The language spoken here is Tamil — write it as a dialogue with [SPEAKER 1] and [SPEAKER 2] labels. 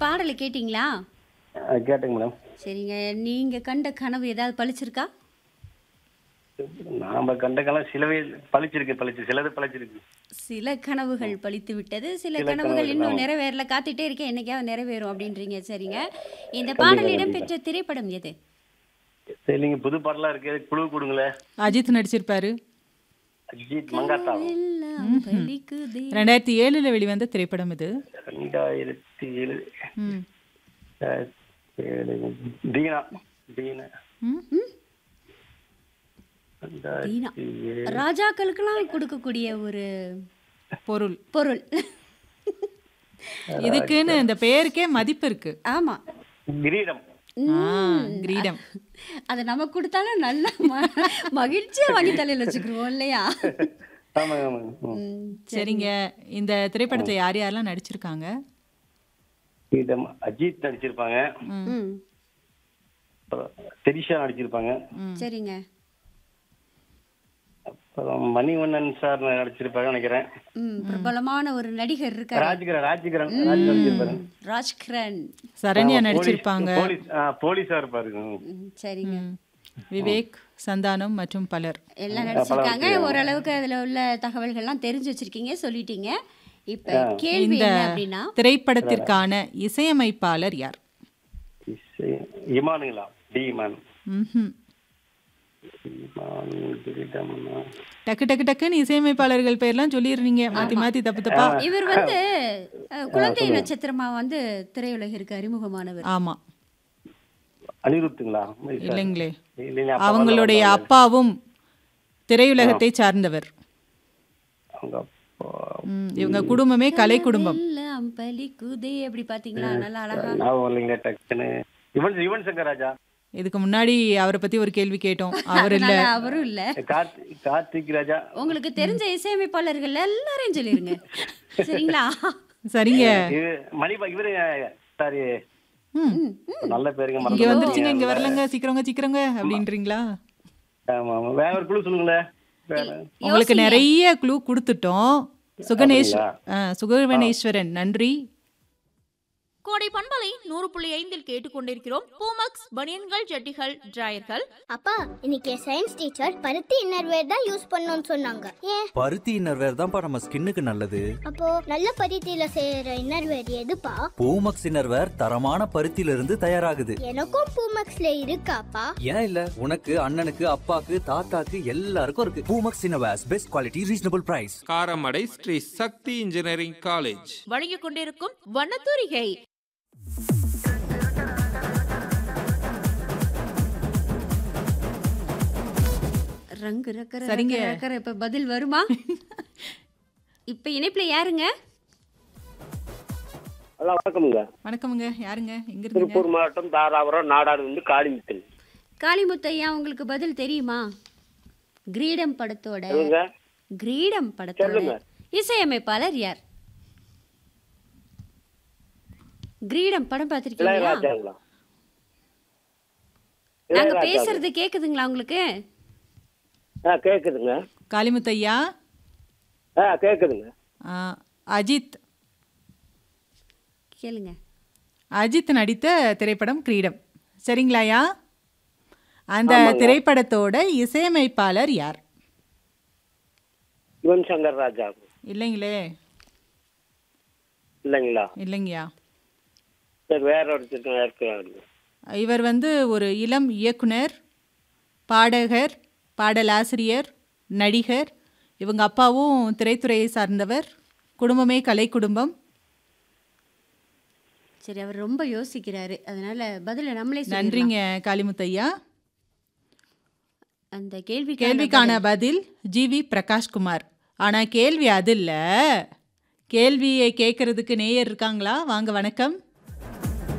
[SPEAKER 1] பாடலை கேட்டிங்களா
[SPEAKER 2] அஹ் கேட்டேங்க மேடம்
[SPEAKER 1] சரிங்க நீங்க கண்ட கனவு ஏதாவது பளிச்சிருக்கா
[SPEAKER 2] நாம கண்ட காலம் சிலவே பழிச்சிருக்கு பழிச்சு சிலது பழிச்சிருக்கு
[SPEAKER 1] சில கனவுகள் பளித்து விட்டது சில
[SPEAKER 2] சில
[SPEAKER 1] கனவுகள்
[SPEAKER 2] கனவுகள்,
[SPEAKER 1] இன்னும்
[SPEAKER 2] ஆமா.
[SPEAKER 1] நிறைவேறல காத்துட்டே இருக்கேன் என்னைக்காவது நிறைவேறும் அப்படின்றீங்க சரிங்க இந்த பாடல் இடம்பெற்ற திரைப்படம் எது
[SPEAKER 2] சரி நீங்க புது பாடலாம் இருக்கு குழு கொடுங்களேன்
[SPEAKER 3] அஜித் நடிச்சிருப்பாரு
[SPEAKER 2] அஜித் மங்காத்தா
[SPEAKER 1] எல்லாம் பலிக்குதே.
[SPEAKER 3] ரெண்டாயிரத்தி ஏழுல வெளிவந்த திரைப்படம் இது
[SPEAKER 2] ரெண்டாயிரத்தி ஏழு
[SPEAKER 3] ம்.
[SPEAKER 2] அஹ், ஏழு. தீனா தீனா
[SPEAKER 3] ம்.
[SPEAKER 2] ரெண்டாயிரத்தி ஏழு
[SPEAKER 1] ராஜாக்களுக்கெல்லாம் கொடுக்கக்கூடிய ஒரு
[SPEAKER 3] பொருள்
[SPEAKER 1] பொருள்
[SPEAKER 3] இதுக்குன்னு இந்த பேருக்கே மதிப்பு இருக்கு
[SPEAKER 1] ஆமா
[SPEAKER 2] கிரீடம்
[SPEAKER 3] ஆ, கிரீடம்
[SPEAKER 1] அதை நம்ம கொடுத்தாலும் நல்ல ம- மகிழ்ச்சியா வாங்கி தலையில வச்சுக்கிருவோம் இல்லையா
[SPEAKER 2] ஆமாங்க ஆமாங்க ம்.
[SPEAKER 1] ம்,
[SPEAKER 3] சரிங்க இந்த திரைப்படத்துல யார் யாரெல்லாம் நடிச்சிருக்காங்க
[SPEAKER 2] கிரீடம் அஜித் நடிச்சிருப்பாங்க
[SPEAKER 1] ம்,
[SPEAKER 2] அப்புறம் திரிஷா நடிச்சிருப்பாங்க
[SPEAKER 1] சரிங்க
[SPEAKER 2] அப்புறம் மணிவண்ணன் சார் நடிச்சிருப்பாங்க நினைக்கிறேன்
[SPEAKER 1] ம், பிரபலமான ஒரு நடிகர் இருக்காரு
[SPEAKER 2] ராஜ்கிரண் ராஜ்கிரண் ராஜ் நடிச்சிருப்பாரு
[SPEAKER 1] ராஜ்கிரண்
[SPEAKER 3] சரண்யா
[SPEAKER 2] ஆமா,
[SPEAKER 3] நடிச்சிருப்பாங்க
[SPEAKER 2] போலீஸ் ஆ, போலீஸா இருப்பாரு ம்.
[SPEAKER 1] ம், சரிங்க
[SPEAKER 3] ம். விவேக் சந்தானம் மற்றும் பலர்
[SPEAKER 1] எல்லாம் நடிச்சிருக்காங்க ஓரளவுக்கு அதுல உள்ள தகவல்கள்லாம் தெரிஞ்சு வச்சிருக்கீங்க சொல்லிட்டீங்க இப்ப கேள்வி
[SPEAKER 3] இந்த
[SPEAKER 1] என்ன அப்படின்னா
[SPEAKER 3] திரைப்படத்திற்கான இசையமைப்பாளர் யார்
[SPEAKER 2] இசை- இமானுங்களா டி இமான்
[SPEAKER 3] ம்ஹும்.
[SPEAKER 2] இமான் கிரீடம்
[SPEAKER 3] டக்கு டக்கு டக்குன்னு இசையமைப்பாளர்கள் பேர்லாம் சொல்லிடுறீங்க மாத்தி மாத்தி தப்பு தப்பா
[SPEAKER 1] இவர் வந்து அஹ், குழந்தை நட்சத்திரமா வந்து திரையுலகிற்கு அறிமுகமானவர்
[SPEAKER 3] ஆமா
[SPEAKER 2] அனிருத்துங்களா
[SPEAKER 3] இல்லைங்களே
[SPEAKER 2] இல்லைங்க அப்பா
[SPEAKER 3] அவங்களுடைய அப்பாவும் திரையுலகத்தை சார்ந்தவர்
[SPEAKER 2] அவங்க அப்பா
[SPEAKER 3] ம், இவங்க குடும்பமே கலை குடும்பம்
[SPEAKER 1] எல்லாம் பலிக்குதே அப்படி பாத்தீங்களா நல்லா அழகா
[SPEAKER 2] ஞாபகம் இல்லைங்க டக்குன்னு யுவன் யுவன் சங்கர் ராஜா
[SPEAKER 3] இதுக்கு முன்னாடி அவரை பத்தி ஒரு கேள்வி கேட்டோம் அவர் இல்ல
[SPEAKER 1] அதனால அவரும் இல்ல
[SPEAKER 2] கார்த்திக் கார்த்திக் ராஜா
[SPEAKER 1] உங்களுக்கு தெரிஞ்ச இசையமைப்பாளர்கள் எல்லாரையும் சொல்லிருங்க சரிங்களா
[SPEAKER 3] சரிங்க
[SPEAKER 2] இது மணிபா இவரு சாரி
[SPEAKER 3] ம்.
[SPEAKER 2] நல்ல பேருங்க
[SPEAKER 3] இங்க
[SPEAKER 2] மறந்து
[SPEAKER 3] வந்துருச்சுங்க இங்க வரலங்க சீக்கிரங்க சீக்கிரங்க அப்படின்றீங்களா
[SPEAKER 2] ஆமா ஆமா வேற ஒரு குழு சொல்லுங்களேன் வேற
[SPEAKER 3] உங்களுக்கு நிறைய க்ளூ கொடுத்துட்டோம் சுகணேஷ் ஆ, சுகவனேஸ்வரன் நன்றி
[SPEAKER 4] கோடை பண்பலை நூறு புள்ளி ஐந்தில் கேட்டுக்கொண்டிருக்கிறோம் பூமக்ஸ் பனியன்கள் ஜட்டிகள் டிராயர்கள்
[SPEAKER 5] அப்பா இன்னைக்கு சயின்ஸ் டீச்சர் பருத்தி இன்னர்வேர் தான் யூஸ் பண்ணணும்னு சொன்னாங்க ஏன்
[SPEAKER 6] பருத்தி இன்னர்வேர் தான்ப்பா நம்ம ஸ்கின்னுக்கு நல்லது
[SPEAKER 5] அப்போ நல்ல பருத்தியில செய்யற இன்னர்வேர் எதுப்பா
[SPEAKER 6] பூமக்ஸ் இன்னர்வேர் தரமான பருத்தியில இருந்து தயாராகுது
[SPEAKER 5] எனக்கும் பூமக்ஸ்ல இருக்காப்பா
[SPEAKER 6] ஏன் இல்ல உனக்கு அண்ணனுக்கு அப்பாக்கு தாத்தாக்கு எல்லாருக்கும் இருக்கு Poomex innerwears best quality reasonable price
[SPEAKER 7] Karamadai Sri Sakthi engineering college
[SPEAKER 4] வழங்கிக் கொண்டிருக்கும் வண்ணத்தூரிகை
[SPEAKER 1] ரங்கு ரக்கர
[SPEAKER 3] சரிங்க.
[SPEAKER 1] ரக்கர ரக்கர இப்ப பதில் வருமா இப்ப இணைப்புல யாருங்க
[SPEAKER 2] ஹலோ வணக்கமுங்க
[SPEAKER 3] வணக்கமுங்க யாருங்க எங்க இருந்தீங்க
[SPEAKER 2] திருப்பூர் மாவட்டம் தாராபுரம் நாடாடு வந்து காளிமுத்தன்
[SPEAKER 1] காளிமுத்தையா உங்களுக்கு பதில் தெரியுமா கிரீடம் படத்தோட
[SPEAKER 2] சொல்லுங்க
[SPEAKER 1] கிரீடம் படத்தோட
[SPEAKER 2] சொல்லுங்க.
[SPEAKER 1] இசையமைப்பாளர் யார் கிரீடம் படம் பார்த்திருக்கீங்களா
[SPEAKER 2] இளையராஜாங்களா
[SPEAKER 1] நாங்க
[SPEAKER 2] இளையராஜா.
[SPEAKER 1] பேசுறது கேக்குதுங்களா உங்களுக்கு
[SPEAKER 2] ஆ கேக்குதுங்க
[SPEAKER 3] காளிமுத்தையா
[SPEAKER 2] ஆ கேக்குதுங்க
[SPEAKER 3] ஆ, அஜித்
[SPEAKER 1] கேளுங்க
[SPEAKER 3] அஜித் நடித்த திரைப்படம் கிரீடம் சரிங்களாயா அந்த திரைப்படத்தோட இசையமைப்பாளர் யார்
[SPEAKER 2] யுவன் சங்கர் ராஜா
[SPEAKER 3] இல்லைங்களே
[SPEAKER 2] இல்லைங்களா
[SPEAKER 3] இல்லைங்கய்யா
[SPEAKER 2] சரி வேற ஒருத்தர் இருக்காங்க
[SPEAKER 3] இவர் வந்து ஒரு இளம் இயக்குனர் பாடகர் பாடலாசிரியர் நடிகர் இவங்க அப்பாவும் திரைத்துறையை சார்ந்தவர் குடும்பமே கலை குடும்பம்
[SPEAKER 1] சரி அவர் ரொம்ப யோசிக்கிறாரு அதனால பதில நம்மளே சொல்லிடலாம்.
[SPEAKER 3] நன்றிங்க காளிமுத்தையா
[SPEAKER 1] அந்த கேள்வி
[SPEAKER 3] கேள்விக்கான பதில் ஜிவி பிரகாஷ்குமார் ஆனால் கேள்வி அது இல்லை கேள்வியை கேட்கறதுக்கு நேயர் இருக்காங்களா வாங்க வணக்கம்